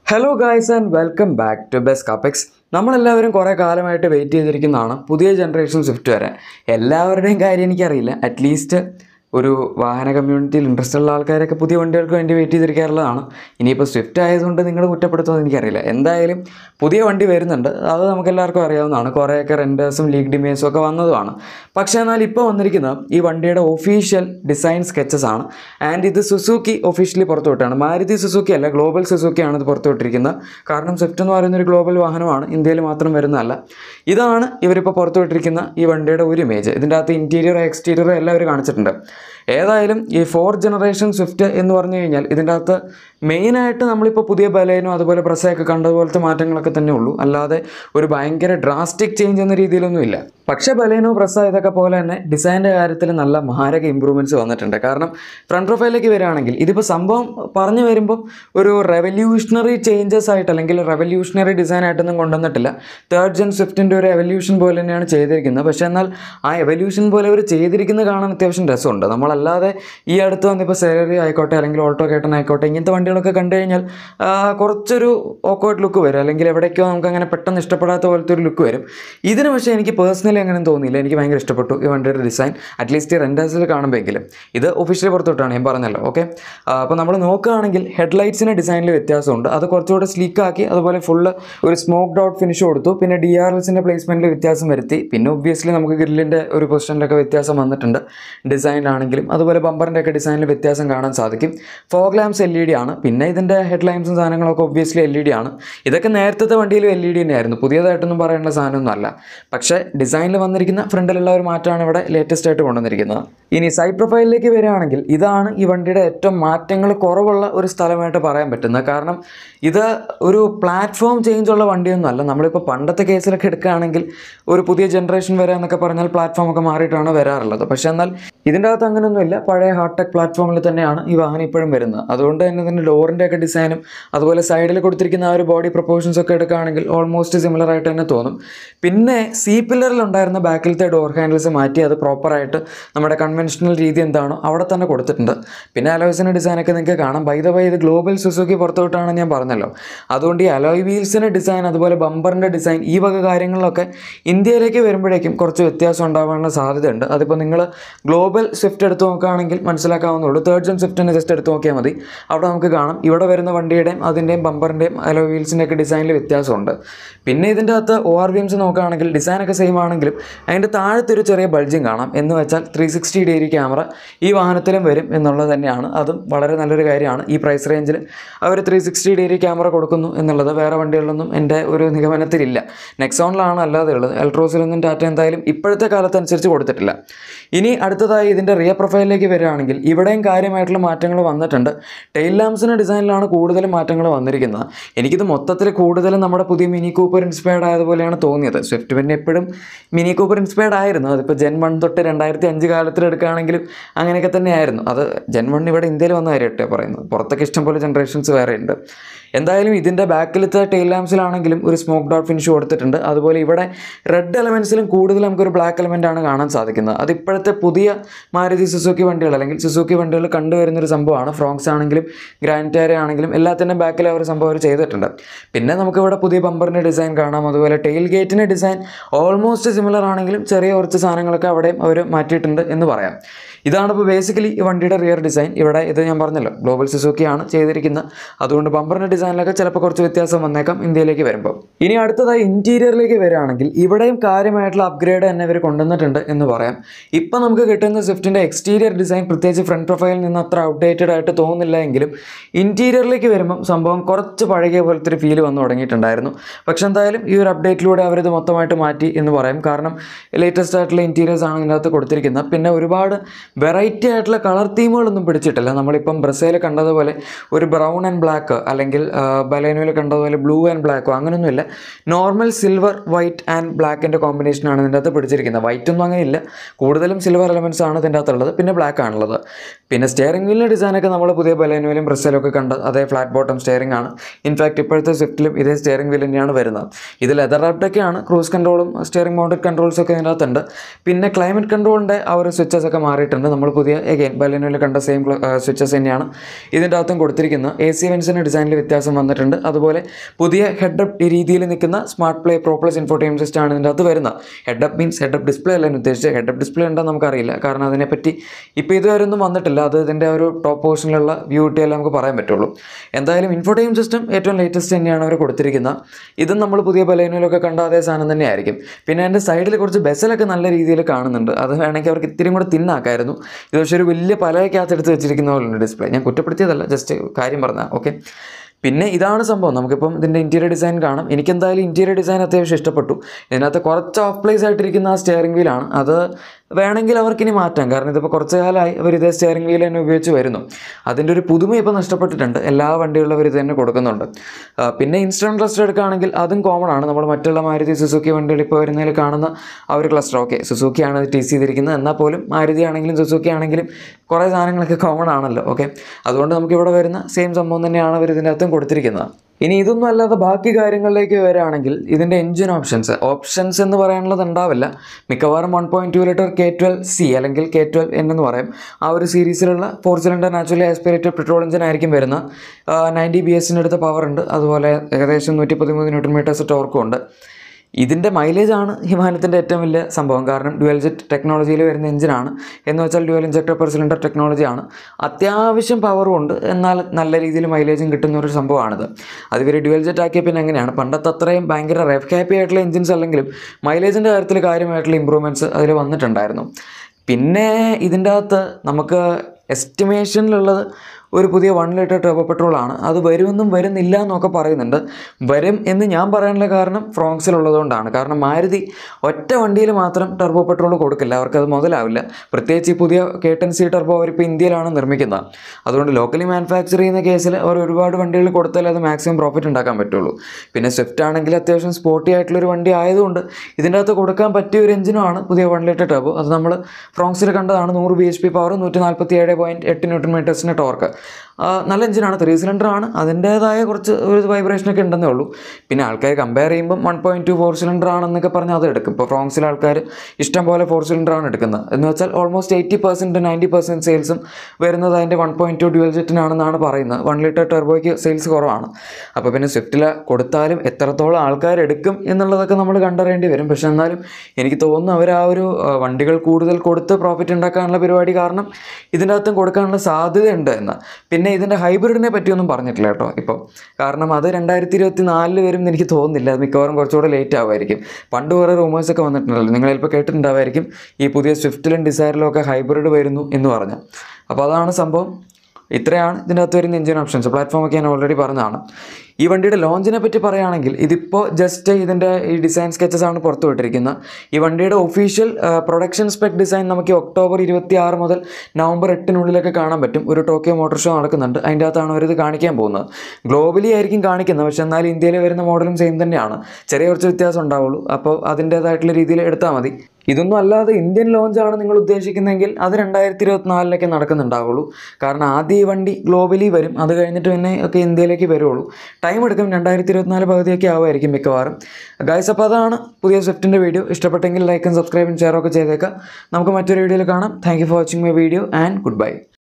hello guys and welcome back to best കപ്പിക്സ് നമ്മളെല്ലാവരും കുറേ കാലമായിട്ട് വെയിറ്റ് ചെയ്തിരിക്കുന്നതാണ് പുതിയ ജനറേഷൻ സ്വിഫ്റ്റ് വരാൻ എല്ലാവരുടെയും കാര്യം എനിക്കറിയില്ല അറ്റ്ലീസ്റ്റ് ഒരു വാഹന കമ്മ്യൂണിറ്റിയിൽ ഇൻട്രസ്റ്റ് ഉള്ള ആൾക്കാരൊക്കെ പുതിയ വണ്ടികൾക്ക് വേണ്ടി വെയിറ്റ് ചെയ്തിരിക്കാറുള്ളതാണ് ഇനിയിപ്പോൾ സ്വിഫ്റ്റ് ആയതുകൊണ്ട് നിങ്ങൾ കുറ്റപ്പെടുത്തുമെന്ന് എനിക്കറിയില്ല എന്തായാലും പുതിയ വണ്ടി വരുന്നുണ്ട് അത് നമുക്ക് എല്ലാവർക്കും അറിയാവുന്നതാണ് കുറേയൊക്കെ റെൻഡേഴ്സും ലീഗ് ഡിമേഴ്സും ഒക്കെ വന്നതുമാണ് പക്ഷേ എന്നാൽ ഇപ്പോൾ വന്നിരിക്കുന്ന ഈ വണ്ടിയുടെ ഒഫീഷ്യൽ ഡിസൈൻ സ്കെച്ചസ് ആണ് ആൻഡ് ഇത് സുസൂക്കി ഒഫീഷ്യലി പുറത്തുവിട്ടാണ് മാരുതി സുസൂക്കി അല്ല ഗ്ലോബൽ സുസൂക്കിയാണ് ഇത് പുറത്തുവിട്ടിരിക്കുന്നത് കാരണം സ്വിഫ്റ്റ് എന്ന് പറയുന്ന ഒരു ഗ്ലോബൽ വാഹനമാണ് ഇന്ത്യയിൽ മാത്രം വരുന്നതല്ല ഇതാണ് ഇവരിപ്പോൾ പുറത്തുവിട്ടിരിക്കുന്ന ഈ വണ്ടിയുടെ ഒരു ഇമേജ് ഇതിൻ്റെ അകത്ത് ഇൻറ്റീരിയറോ എക്സ്റ്റീരിയറോ എല്ലാം അവർ കാണിച്ചിട്ടുണ്ട് ഏതായാലും ഈ ഫോർ ജനറേഷൻ സ്വിഫ്റ്റ് എന്ന് പറഞ്ഞു കഴിഞ്ഞാൽ ഇതിൻ്റെ അകത്ത് മെയിനായിട്ട് നമ്മളിപ്പോൾ പുതിയ ബലേനോ അതുപോലെ പ്രസയൊക്കെ കണ്ടതുപോലത്തെ മാറ്റങ്ങളൊക്കെ തന്നെ ഉള്ളൂ അല്ലാതെ ഒരു ഭയങ്കര ഡ്രാസ്റ്റിക് ചേഞ്ച് എന്ന രീതിയിലൊന്നുമില്ല പക്ഷേ ബലേനോ പ്രസ ഇതൊക്കെ പോലെ തന്നെ ഡിസൈൻ്റെ കാര്യത്തിൽ നല്ല മാരക ഇമ്പ്രൂവ്മെൻറ്റ്സ് വന്നിട്ടുണ്ട് കാരണം ഫ്രണ്ട് പ്രൊഫൈലിലേക്ക് വരികയാണെങ്കിൽ ഇതിപ്പോൾ സംഭവം പറഞ്ഞു വരുമ്പോൾ ഒരു റെവല്യൂഷണറി ചേഞ്ചസ് ആയിട്ട് അല്ലെങ്കിൽ റെവല്യൂഷണറി ഡിസൈൻ ആയിട്ടൊന്നും കൊണ്ടുവന്നിട്ടില്ല തേർഡ് ജെൻ സ്വിഫ്റ്റിൻ്റെ ഒരു എവല്യൂഷൻ പോലെ തന്നെയാണ് ചെയ്തിരിക്കുന്നത് പക്ഷേ എന്നാൽ ആ എവല്യൂഷൻ പോലെ അവർ ചെയ്തിരിക്കുന്നത് കാണാൻ അത്യാവശ്യം രസമുണ്ട് നമ്മളല്ലാതെ ഈ അടുത്ത് വന്നിപ്പോൾ സെലറി ആയിക്കോട്ടെ അല്ലെങ്കിൽ ഓൾട്ടോ കേട്ടൻ ആയിക്കോട്ടെ ഇങ്ങനത്തെ വണ്ടികളൊക്കെ കണ്ടു കഴിഞ്ഞാൽ ആ, കുറച്ചൊരു ഓക്വേർഡ് ലുക്ക് വരും അല്ലെങ്കിൽ എവിടേക്കോ നമുക്ക് അങ്ങനെ പെട്ടെന്ന് ഇഷ്ടപ്പെടാത്ത പോലത്തെ ഒരു ലുക്ക് വരും ഇതിന് പക്ഷേ എനിക്ക് പേഴ്സണലി അങ്ങനെ തോന്നിയില്ല എനിക്ക് ഭയങ്കര ഇഷ്ടപ്പെട്ടു ഈ വണ്ടിയുടെ ഡിസൈൻ അറ്റ്ലീസ്റ്റ് റെൻഡേഴ്സിൽ കാണുമ്പോഴെങ്കിലും ഇത് ഒഫീഷ്യലി പുറത്തോട്ടാണ് ഞാൻ പറഞ്ഞല്ലോ ഓക്കെ അപ്പോൾ നമ്മൾ നോക്കുകയാണെങ്കിൽ ഹെഡ്ലൈറ്റ്സിൻ്റെ ഡിസൈനിൽ വ്യത്യാസമുണ്ട് അത് കുറച്ചുകൂടെ സ്ലീക്ക് ആക്കി അതുപോലെ ഫുള്ള് ഒരു സ്മോക്ഡ് ഔട്ട് ഫിനിഷ് കൊടുത്തു പിന്നെ ഡി ആർ എൽസിൻ്റെ പ്ലേസ്മെൻറ്റിൽ വ്യത്യാസം വരുത്തി പിന്നെ ഒബ്വിയസ്ലി നമുക്ക് ഗ്രില്ലിൻ്റെ ഒരു പൊസിഷനിലൊക്കെ വ്യത്യാസം വന്നിട്ടുണ്ട് ഡിസൈനിലാണെങ്കിലും അതുപോലെ ബമ്പറിൻ്റെ ഒക്കെ ഡിസൈനിൽ വ്യത്യാസം കാണാൻ സാധിക്കും fog lamps L E D ആണ് പിന്നെ ഇതിൻ്റെ ഹെഡ് ലൈംസും സാധനങ്ങളൊക്കെ ഒബ്വിയസ്ലി എൽ ഇ ഡി ആണ് ഇതൊക്കെ നേരത്തെ വണ്ടിയിലും എൽ ഇ ഡി തന്നെയായിരുന്നു പുതിയതായിട്ടൊന്നും പറയേണ്ട സാധനമൊന്നും അല്ല പക്ഷേ ഡിസൈനിൽ വന്നിരിക്കുന്ന ഫ്രണ്ടിലുള്ള ഒരു മാറ്റമാണ് ഇവിടെ ലേറ്റസ്റ്റ് ആയിട്ട് കൊണ്ടുവന്നിരിക്കുന്നത് ഇനി സൈഡ് പ്രൊഫൈലിലേക്ക് വരികയാണെങ്കിൽ ഇതാണ് ഈ വണ്ടിയുടെ ഏറ്റവും മാറ്റങ്ങൾ കുറവുള്ള ഒരു സ്ഥലമായിട്ട് പറയാൻ പറ്റുന്നത് കാരണം ഇത് ഒരു പ്ലാറ്റ്ഫോം ചേഞ്ച് ഉള്ള വണ്ടിയൊന്നുമല്ല നമ്മളിപ്പോൾ പണ്ടത്തെ കേസിലൊക്കെ എടുക്കുകയാണെങ്കിൽ ഒരു പുതിയ ജനറേഷൻ വരെ എന്നൊക്കെ പറഞ്ഞാൽ പ്ലാറ്റ്ഫോം ഒക്കെ മാറിയിട്ടാണ് വരാറുള്ളത് പക്ഷേ എന്നാൽ ഇതിൻ്റെ അകത്ത് അങ്ങനെയൊന്നുമില്ല പഴയ ഹാർട്ടെക് പ്ലാറ്റ്ഫോമിൽ തന്നെയാണ് ഈ വാഹനം ഇപ്പോഴും വരുന്നത് അതുകൊണ്ട് തന്നെ ഇതിൻ്റെ ഡോറിൻ്റെ ഒക്കെ ഡിസൈനും അതുപോലെ സൈഡിൽ കൊടുത്തിരിക്കുന്ന ആ ഒരു ബോഡി പ്രൊപ്പോർഷൻസ് ഒക്കെ എടുക്കുകയാണെങ്കിൽ ഓൾമോസ്റ്റ് സിമിലർ ആയിട്ട് തന്നെ തോന്നും പിന്നെ സി പില്ലറിൽ ഉണ്ടായിരുന്ന ബാക്കിലത്തെ ഡോർ ഹാൻഡിൽസ് മാറ്റി അത് പ്രോപ്പറായിട്ട് നമ്മുടെ കൺവെൻഷണൽ രീതി എന്താണോ അവിടെ തന്നെ കൊടുത്തിട്ടുണ്ട് പിന്നെ അലോയ്സിൻ്റെ ഡിസൈനൊക്കെ നിങ്ങൾക്ക് കാണാം ബൈ ദ വൈ ഇത് ഗ്ലോബൽ സുസുക്കി പുറത്തോട്ടാണെന്ന് ഞാൻ പറഞ്ഞല്ലോ അതുകൊണ്ട് ഈ അലോയ് വീൽസിൻ്റെ ഡിസൈൻ അതുപോലെ ബമ്പറിൻ്റെ ഡിസൈൻ ഈ വക കാര്യങ്ങളിലൊക്കെ ഇന്ത്യയിലേക്ക് വരുമ്പോഴേക്കും കുറച്ച് വ്യത്യാസം ഉണ്ടാവാനുള്ള സാധ്യതയുണ്ട് അതിപ്പോൾ നിങ്ങൾ ഗ്ലോബൽ സ്വിഫ്റ്റ് എടുത്ത് നോക്കുകയാണെങ്കിൽ മനസ്സിലാക്കാവുന്നുള്ളൂ തേർഡ് ജെൻ സ്വിഫ്റ്റിനെ ജസ്റ്റ് എടുത്ത് നോക്കിയാൽ മതി അവിടെ നമുക്ക് കാണാം ഇവിടെ വരുന്ന വണ്ടിയുടെയും അതിൻ്റെയും ബമ്പറിൻ്റെയും അലോ വീൽസിൻ്റെ ഒക്കെ ഡിസൈനിൽ വ്യത്യാസമുണ്ട് പിന്നെ ഇതിൻ്റെ അകത്ത് ഒ ആർ വി എംസ് നോക്കുകയാണെങ്കിൽ ഡിസൈനൊക്കെ സെയിം ആണെങ്കിലും അതിൻ്റെ താഴത്തൊരു ചെറിയ ബൾജിങ് കാണാം എന്ന് വെച്ചാൽ ത്രീ സിക്സ്റ്റി ഡിഗ്രി ക്യാമറ ഈ വാഹനത്തിലും വരും എന്നുള്ളത് തന്നെയാണ് അതും വളരെ നല്ലൊരു കാര്യമാണ് ഈ പ്രൈസ് റേഞ്ചിൽ അവർ ത്രീ സിക്സ്റ്റി ഡിഗ്രി ക്യാമറ കൊടുക്കുന്നു എന്നുള്ളത് വേറെ വണ്ടികളിലൊന്നും എൻ്റെ ഒരു നിഗമനത്തിലില്ല നെക്സോണിലാണ് അല്ലാതെ ഉള്ളത് എൽട്രോസിലൊന്നും ടാറ്റ എന്തായാലും ഇപ്പോഴത്തെ കാലത്തനുസരിച്ച് കൊടുത്തിട്ടില്ല ഇനി അടുത്തതായി ഇതിൻ്റെ റിയർ പ്രൊഫൈലിലേക്ക് വരികയാണെങ്കിൽ ഇവിടെയും കാര്യമായിട്ടുള്ള മാറ്റങ്ങൾ വന്നിട്ടുണ്ട് ടെയിൽ ലാംസിൻ്റെ ഡിസൈനിലാണ് കൂടുതലും മാറ്റങ്ങൾ വന്നിരിക്കുന്നത് എനിക്കിത് മൊത്തത്തിൽ കൂടുതലും നമ്മുടെ പുതിയ മിനി കൂപ്പർ ഇൻസ്പയർഡ് ആയതുപോലെയാണ് തോന്നിയത് സ്വിഫ്റ്റ് പിന്നെ എപ്പോഴും മിനി കൂപ്പർ ഇൻസ്പയർഡ് ആയിരുന്നു അതിപ്പോൾ ജെൻ വൺ തൊട്ട് രണ്ടായിരത്തി അഞ്ച് കാലത്തിൽ എടുക്കുകയാണെങ്കിലും അങ്ങനെയൊക്കെ തന്നെയായിരുന്നു അത് ജെൻ വൺ ഇവിടെ ഇന്ത്യയിൽ വന്ന കാര്യമായിട്ടേ പറയുന്നത് പുറത്തൊക്കെ ഇഷ്ടംപോലെ ജനറേഷൻസ് വേറെ ഉണ്ട് എന്തായാലും ഇതിൻ്റെ ബാക്കിലത്തെ ടെയിൽ ലാംസിലാണെങ്കിലും ഒരു സ്മോക്ക് ഡോട്ട് ഫിനിഷ് കൊടുത്തിട്ടുണ്ട് അതുപോലെ ഇവിടെ റെഡ് എലമെൻസിലും കൂടുതൽ നമുക്കൊരു ബ്ലാക്ക് എലമെൻ്റ് ആണ് കാണാൻ സാധിക്കുന്നത് അത് ഇപ്പോഴത്തെ പുതിയ മാരുതി സുസുക്കി വണ്ടികൾ അല്ലെങ്കിൽ സുസുക്കി വണ്ടികൾ കണ്ടുവരുന്നൊരു സംഭവമാണ് ഫ്രോങ്സ് ആണെങ്കിലും ഗ്രാൻറ്റാര ആണെങ്കിലും എല്ലാത്തിൻ്റെ ബാക്കിൽ അവർ സംഭവം അവർ ചെയ്തിട്ടുണ്ട് പിന്നെ നമുക്കിവിടെ പുതിയ ബമ്പറിൻ്റെ ഡിസൈൻ കാണാം അതുപോലെ ടെയിൽ ഗേറ്റിൻ്റെ ഡിസൈൻ ഓൾമോസ്റ്റ് സിമിലർ ആണെങ്കിലും ചെറിയ കുറച്ച് സാധനങ്ങളൊക്കെ അവിടെയും അവർ മാറ്റിയിട്ടുണ്ട് എന്ന് പറയാം ഇതാണ് ഇപ്പോൾ ബേസിക്കലി ഈ വണ്ടിയുടെ റിയർ ഡിസൈൻ ഇവിടെ ഇത് ഞാൻ പറഞ്ഞല്ലോ ഗ്ലോബൽ സുസുക്കിയാണ് ചെയ്തിരിക്കുന്നത് അതുകൊണ്ട് ബമ്പറിൻ്റെ ഡിസൈനിലൊക്കെ ചിലപ്പോൾ കുറച്ച് വ്യത്യാസം വന്നേക്കാം ഇന്ത്യയിലേക്ക് വരുമ്പോൾ ഇനി അടുത്തതായി ഇൻറ്റീരിയറിലേക്ക് വരികയാണെങ്കിൽ ഇവിടെയും കാര്യമായിട്ടുള്ള അപ്ഗ്രേഡ് തന്നെ ഇവർ കൊണ്ടുവന്നിട്ടുണ്ട് എന്ന് പറയാം ഇപ്പം നമുക്ക് കിട്ടുന്ന സ്വിഫ്റ്റിൻ്റെ എക്സ്റ്റീരിയർ ഡിസൈൻ പ്രത്യേകിച്ച് ഫ്രണ്ട് പ്രൊഫൈലിൽ നിന്ന് അത്ര ഔട്ട്ഡേറ്റഡ് ആയിട്ട് തോന്നുന്നില്ല എങ്കിലും ഇൻറ്റീരിയറിലേക്ക് വരുമ്പം സംഭവം കുറച്ച് പഴകിയ പോലത്തെ ഒരു ഫീൽ വന്നു തുടങ്ങിയിട്ടുണ്ടായിരുന്നു പക്ഷെ എന്തായാലും ഈ ഒരു അപ്ഡേറ്റിലൂടെ അവരിത് മൊത്തമായിട്ട് മാറ്റി എന്ന് പറയും കാരണം ലേറ്റസ്റ്റ് ആയിട്ടുള്ള ഇൻറ്റീരിയേഴ്സ് ആണ് ഇതിനകത്ത് കൊടുത്തിരിക്കുന്നത് പിന്നെ ഒരുപാട് വെറൈറ്റി ആയിട്ടുള്ള കളർ തീമുകളൊന്നും പിടിച്ചിട്ടില്ല നമ്മളിപ്പം ബ്രസയിൽ കണ്ടതുപോലെ ഒരു ബ്രൗൺ ആൻഡ് ബ്ലാക്ക് അല്ലെങ്കിൽ ബലേനോയിൽ കണ്ടതുപോലെ ബ്ലൂ ആൻഡ് ബ്ലാക്കോ അങ്ങനെയൊന്നുമില്ല നോർമൽ സിൽവർ വൈറ്റ് ആൻഡ് ബ്ലാക്കിൻ്റെ കോമ്പിനേഷനാണ് ഇതിൻ്റെ അകത്ത് പിടിച്ചിരിക്കുന്നത് വൈറ്റ് ഒന്നും അങ്ങനെ ഇല്ല കൂടുതലും സിൽവർ എലമെൻറ്റ്സ് ആണ് ഇതിൻ്റെ അകത്തുള്ളത് പിന്നെ ബ്ലാക്ക് ആണുള്ളത് പിന്നെ സ്റ്റിയറിംഗ് വീലിൻ്റെ ഡിസൈനൊക്കെ നമ്മൾ പുതിയ ബലേനോയിലും ബ്രസയിലും ഒക്കെ കണ്ട് അതേ ഫ്ലാറ്റ് ബോട്ടം സ്റ്റിയറിംഗ് ആണ് ഇൻഫാക്ട് ഇപ്പോഴത്തെ സ്വിഫ്റ്റിലും ഇതേ സ്റ്റിയറിംഗ് വീൽ തന്നെയാണ് വരുന്നത് ഇത് ലെതർ റാപ്റ്റൊക്കെയാണ് ക്രൂസ് കൺട്രോളും സ്റ്റിയറിംഗ് മൗണ്ടഡ് കൺട്രോൾസ് ഒക്കെ ഇതിനകത്തുണ്ട് പിന്നെ ക്ലൈമറ്റ് കൺട്രോളിൻ്റെ ആ ഒരു സ്വിച്ചസ് ഒക്കെ മാറിയിട്ടുണ്ട് കൊടുത്തിട്ടുണ്ട് നമ്മൾ പുതിയ എഗെയിൻ ബലിനോയിൽ കണ്ട സെയിം സ്വിച്ചസ് തന്നെയാണ് ഇതിൻ്റെ അകത്തും കൊടുത്തിരിക്കുന്നത് എ സി വെൻസിൻ്റെ ഡിസൈനിൽ വ്യത്യാസം വന്നിട്ടുണ്ട് അതുപോലെ പുതിയ ഹെഡപ്പ് രീതിയിൽ നിൽക്കുന്ന smart play pro plus infotainment system ആണ് ഇതിൻ്റെ അകത്ത് വരുന്നത് ഹെഡപ്പ് മീൻസ് ഹെഡപ്പ് ഡിസ്പ്ലേ അല്ല ഞാൻ ഉദ്ദേശിച്ചത് ഹെഡപ്പ് ഡിസ്പ്ലേ ഉണ്ടോ നമുക്കറിയില്ല കാരണം അതിനെപ്പറ്റി ഇപ്പോൾ ഇതുവരെ ഒന്നും വന്നിട്ടില്ല അത് ഇതിൻ്റെ ഒരു ടോപ്പ് പോർഷനിലുള്ള വ്യൂ കിട്ടിയാലേ നമുക്ക് പറയാൻ പറ്റുള്ളൂ എന്തായാലും ഇൻഫോർട്ടൈം സിസ്റ്റം ഏറ്റവും ലേറ്റസ്റ്റ് തന്നെയാണ് അവർ കൊടുത്തിരിക്കുന്നത് ഇതും നമ്മൾ പുതിയ ബലേനോയിലൊക്കെ കണ്ട അതേ സാധനം തന്നെയായിരിക്കും പിന്നെ അതിൻ്റെ സൈഡിൽ കുറച്ച് ബെസലൊക്കെ നല്ല രീതിയിൽ കാണുന്നുണ്ട് അത് വേണമെങ്കിൽ അവർക്ക് ഇത്തിരി കൂടെ തിന്നാക്കായിരുന്നു ഇത് പക്ഷേ ഒരു വലിയ പലകയ്ക്കകത്ത് എടുത്ത് വെച്ചിരിക്കുന്ന പോലുണ്ട് ഡിസ്പ്ലേ ഞാൻ കുറ്റപ്പെടുത്തിയതല്ല ജസ്റ്റ് കാര്യം പറഞ്ഞാൽ ഓക്കെ പിന്നെ ഇതാണ് സംഭവം നമുക്കിപ്പം ഇതിൻ്റെ ഇൻറ്റീരിയർ ഡിസൈൻ കാണാം എനിക്കെന്തായാലും ഇൻറ്റീരിയർ ഡിസൈൻ അത്യാവശ്യം ഇഷ്ടപ്പെട്ടു ഇതിനകത്ത് കുറച്ച് ഓഫ് പ്ലേസ് ആയിട്ടിരിക്കുന്ന ആ സ്റ്റിയറിംഗ് വീലാണ് അത് വേണമെങ്കിൽ അവർക്കിനി മാറ്റാം കാരണം ഇതിപ്പോൾ കുറച്ച് കാലമായി അവർ ഇതേ സ്റ്റിയറിംഗ് വീൽ തന്നെ ഉപയോഗിച്ച് വരുന്നു അതിൻ്റെ ഒരു പുതുമ ഇപ്പോൾ നഷ്ടപ്പെട്ടിട്ടുണ്ട് എല്ലാ വണ്ടികളിലും അവർ ഇത് തന്നെ കൊടുക്കുന്നുണ്ട് ആ, പിന്നെ ഇൻസ്റ്റൻറ്റ് ക്ലസ്റ്റർ എടുക്കുകയാണെങ്കിൽ അതും കോമൺ ആണ് നമ്മൾ മറ്റുള്ള മാരുതി സുസുക്കി വണ്ടികൾ ഇപ്പോൾ വരുന്നതിൽ കാണുന്ന ആ ഒരു ക്ലസ്റ്റർ ഓക്കെ സുസുക്കിയാണ് ടീസ് ചെയ്തിരിക്കുന്നത് എന്നാൽ പോലും മാരുതി ആണെങ്കിലും സുസുക്കി ആണെങ്കിലും കുറേ സാധനങ്ങളൊക്കെ കോമൺ ആണല്ലോ ഓക്കെ അതുകൊണ്ട് നമുക്ക് ഇവിടെ വരുന്ന സെയിം സംഭവം തന്നെയാണ് അവർ ഇതിൻ്റെ അകത്തും കൊടുത്തിരിക്കുന്നത് ഇനി ഇതൊന്നും അല്ലാതെ ബാക്കി കാര്യങ്ങളിലേക്ക് വരികയാണെങ്കിൽ ഇതിൻ്റെ എഞ്ചിൻ ഓപ്ഷൻസ് ഓപ്ഷൻസ് എന്ന് പറയാനുള്ളത് ഉണ്ടാവില്ല മിക്കവാറും one point two litre K twelve C അല്ലെങ്കിൽ കെ ട്വൽവ് എന്നെന്ന് പറയും ആ ഒരു സീരീസിലുള്ള four cylinder naturally aspirated petrol engine ആയിരിക്കും വരുന്ന നയൻറ്റി ബി എസിൻ്റെ അടുത്ത് പവർ ഉണ്ട് അതുപോലെ ഏകദേശം നൂറ്റി പതിമൂന്ന് ന്യൂട്ടൺ മീറ്റേഴ്സ് ടോർക്കും ഉണ്ട് ഇതിൻ്റെ മൈലേജ് ആണ് ഹിമാലയത്തിൻ്റെ ഏറ്റവും വലിയ സംഭവം കാരണം ഡ്യുവൽ ജെറ്റ് ടെക്നോളജിയിൽ വരുന്ന എഞ്ചിനാണ് എന്ന് വെച്ചാൽ ഡ്യുവൽ ഇഞ്ചക്ടർ പെർ സിലിണ്ടർ ടെക്നോളജിയാണ് അത്യാവശ്യം പവറും ഉണ്ട് എന്നാൽ നല്ല രീതിയിൽ മൈലേജും കിട്ടുന്ന ഒരു സംഭവമാണിത് അത് ഇവർ ഡ്യുവൽ ജെറ്റ് ആക്കിയ പിന്നെ എങ്ങനെയാണ് പണ്ടത്തെ അത്രയും ഭയങ്കര റെഫ് ഹാപ്പി ആയിട്ടുള്ള എഞ്ചിൻസ് അല്ലെങ്കിലും മൈലേജിൻ്റെ കാര്യത്തിൽ കാര്യമായിട്ടുള്ള ഇമ്പ്രൂവ്മെൻറ്റ്സ് അതിൽ വന്നിട്ടുണ്ടായിരുന്നു പിന്നെ ഇതിൻ്റെ അകത്ത് നമുക്ക് എസ്റ്റിമേഷനിലുള്ളത് ഒരു പുതിയ വൺ ലിറ്റർ ടർബോ പെട്രോളാണ് അത് വരുമെന്നും വരുന്നില്ല എന്നൊക്കെ പറയുന്നുണ്ട് വരും എന്ന് ഞാൻ പറയാനുള്ള കാരണം ഫ്രോങ്സിലുള്ളതുകൊണ്ടാണ് കാരണം മാരുതി ഒറ്റ വണ്ടിയിൽ മാത്രം ടർബോ പെട്രോൾ കൊടുക്കില്ല അവർക്കത് മുതലാവില്ല പ്രത്യേകിച്ച് ഈ പുതിയ കേട്ടൻ സി ടർബോ അവരിപ്പോൾ ഇന്ത്യയിലാണ് നിർമ്മിക്കുന്നത് അതുകൊണ്ട് ലോക്കലി മാനുഫാക്ചർ ചെയ്യുന്ന കേസിൽ അവർ ഒരുപാട് വണ്ടികൾ കൊടുത്താലേ അത് മാക്സിമം പ്രോഫിറ്റ് ഉണ്ടാക്കാൻ പറ്റുള്ളൂ പിന്നെ സ്വിഫ്റ്റ് ആണെങ്കിൽ അത്യാവശ്യം സ്പോർട്ടി ആയിട്ടുള്ളൊരു വണ്ടി ആയതുകൊണ്ട് ഇതിൻ്റെ അകത്ത് കൊടുക്കാൻ പറ്റിയ ഒരു എഞ്ചിനുമാണ് പുതിയ വൺ ലിറ്റർ ടർബോ അത് നമ്മൾ ഫ്രോങ്സിൽ കണ്ടതാണ് നൂറ് ബി എച്ച് പി പവർ നൂറ്റി നാൽപ്പത്തി ഏഴ് പോയിൻറ്റ് എട്ട് ന്യൂട്ടൺ മീറ്റേഴ്സിൻ്റെ ടോർക്ക് നല്ല എഞ്ചിനാണ് ത്രീ സിലിണ്ടർ ആണ് അതിൻ്റേതായ കുറച്ച് ഒരു വൈബ്രേഷനൊക്കെ ഉണ്ടെന്നേ ഉള്ളൂ പിന്നെ ആൾക്കാർ കമ്പയർ ചെയ്യുമ്പോൾ one point two four cylinder ആണെന്നൊക്കെ പറഞ്ഞ് അത് എടുക്കും ഇപ്പോൾ ഫ്രോങ്സിൽ ആൾക്കാർ ഇഷ്ടം പോലെ ഫോർ സിലിണ്ടർ ആണ് എടുക്കുന്നത് എന്ന് വെച്ചാൽ almost eighty percent ninety percent സെയിൽസും വരുന്നത് അതിൻ്റെ വൺ പോയിൻറ്റ് ടു ഡ്യുവൽ ജെറ്റിനാണെന്നാണ് പറയുന്നത് വൺ ലിറ്റർ ടെർബോയ്ക്ക് സെയിൽസ് കുറവാണ് അപ്പോൾ പിന്നെ സ്വിഫ്റ്റിൽ കൊടുത്താലും എത്രത്തോളം ആൾക്കാർ എടുക്കും എന്നുള്ളതൊക്കെ നമ്മൾ കണ്ടറിയേണ്ടി വരും പക്ഷെ എന്നാലും എനിക്ക് തോന്നുന്നു അവർ ആ ഒരു ആ, വണ്ടികൾ കൂടുതൽ കൊടുത്ത് പ്രോഫിറ്റ് ഉണ്ടാക്കാനുള്ള പരിപാടി കാരണം ഇതിൻ്റെ അകത്തും കൊടുക്കാനുള്ള സാധ്യതയുണ്ട് എന്ന് പിന്നെ ഇതിൻ്റെ ഹൈബ്രിഡിനെ പറ്റിയൊന്നും പറഞ്ഞിട്ടില്ല കേട്ടോ ഇപ്പോൾ കാരണം അത് രണ്ടായിരത്തി ഇരുപത്തി നാലിൽ വരും എന്ന് എനിക്ക് തോന്നുന്നില്ല അത് മിക്കവാറും കുറച്ചുകൂടെ ലേറ്റ് ആവുമായിരിക്കും പണ്ട് കുറേ റൂമേഴ്സ് ഒക്കെ വന്നിട്ടുണ്ടല്ലോ നിങ്ങൾ ചിലപ്പോൾ കേട്ടിട്ടുണ്ടാവുമായിരിക്കും ഈ പുതിയ സ്വിഫ്റ്റിലും ഡിസൈറിലും ഒക്കെ ഹൈബ്രിഡ് വരുന്നു എന്ന് പറഞ്ഞു അപ്പോൾ അതാണ് സംഭവം ഇത്രയാണ് ഇതിൻ്റെ അകത്ത് വരുന്ന എഞ്ചിൻ ഓപ്ഷൻസ് പ്ലാറ്റ്ഫോം ഒക്കെ ഞാൻ ഓൾറെഡി പറഞ്ഞതാണ് ഈ വണ്ടിയുടെ ലോഞ്ചിനെ പറ്റി പറയുകയാണെങ്കിൽ ഇതിപ്പോൾ ജസ്റ്റ് ഇതിൻ്റെ ഈ ഡിസൈൻ സ്കെച്ചസ് ആണ് പുറത്തു വിട്ടിരിക്കുന്നത് ഈ വണ്ടിയുടെ ഒഫീഷ്യൽ പ്രൊഡക്ഷൻ സ്പെക് ഡിസൈൻ നമുക്ക് ഈ ഒക്ടോബർ ഇരുപത്തി ആറ് മുതൽ നവംബർ എട്ടിനുള്ളിലൊക്കെ കാണാൻ പറ്റും ഒരു ടോക്കിയോ മോട്ടോർ ഷോ നടക്കുന്നുണ്ട് അതിൻ്റെ അകത്താണ് അവരിത് കാണിക്കാൻ പോകുന്നത് ഗ്ലോബലി ആയിരിക്കും കാണിക്കുന്നത് പക്ഷേ എന്നാൽ ഇന്ത്യയിൽ വരുന്ന മോഡലും സെയിം തന്നെയാണ് ചെറിയ കുറച്ച് വ്യത്യാസം ഉണ്ടാവുള്ളൂ അപ്പോൾ അതിൻ്റേതായിട്ടുള്ള രീതിയിൽ എടുത്താൽ മതി ഇതൊന്നും അല്ലാതെ ഇന്ത്യൻ ലോഞ്ചാണ് നിങ്ങൾ ഉദ്ദേശിക്കുന്നതെങ്കിൽ അത് രണ്ടായിരത്തി ഇരുപത്തിനാലിലൊക്കെ നടക്കുന്നുണ്ടാവുള്ളൂ കാരണം ആദ്യം ഈ വണ്ടി ഗ്ലോബലി വരും അത് കഴിഞ്ഞിട്ട് പിന്നെ ഒക്കെ ഇന്ത്യയിലേക്ക് വരുള്ളൂ ടൈം എടുക്കും രണ്ടായിരത്തി ഇരുപത്തിനാല് പകുതിയൊക്കെ ആവുമായിരിക്കും മിക്കവാറും ഗൈസ് അപ്പോൾ അതാണ് പുതിയ സ്വിഫ്റ്റിൻ്റെ വീഡിയോ ഇഷ്ടപ്പെട്ടെങ്കിൽ ലൈക്കും സബ്സ്ക്രൈബും ഷെയറൊക്കെ ചെയ്തേക്കാം നമുക്ക് മറ്റൊരു വീഡിയോയിൽ കാണാം thank you for watching my video and good bye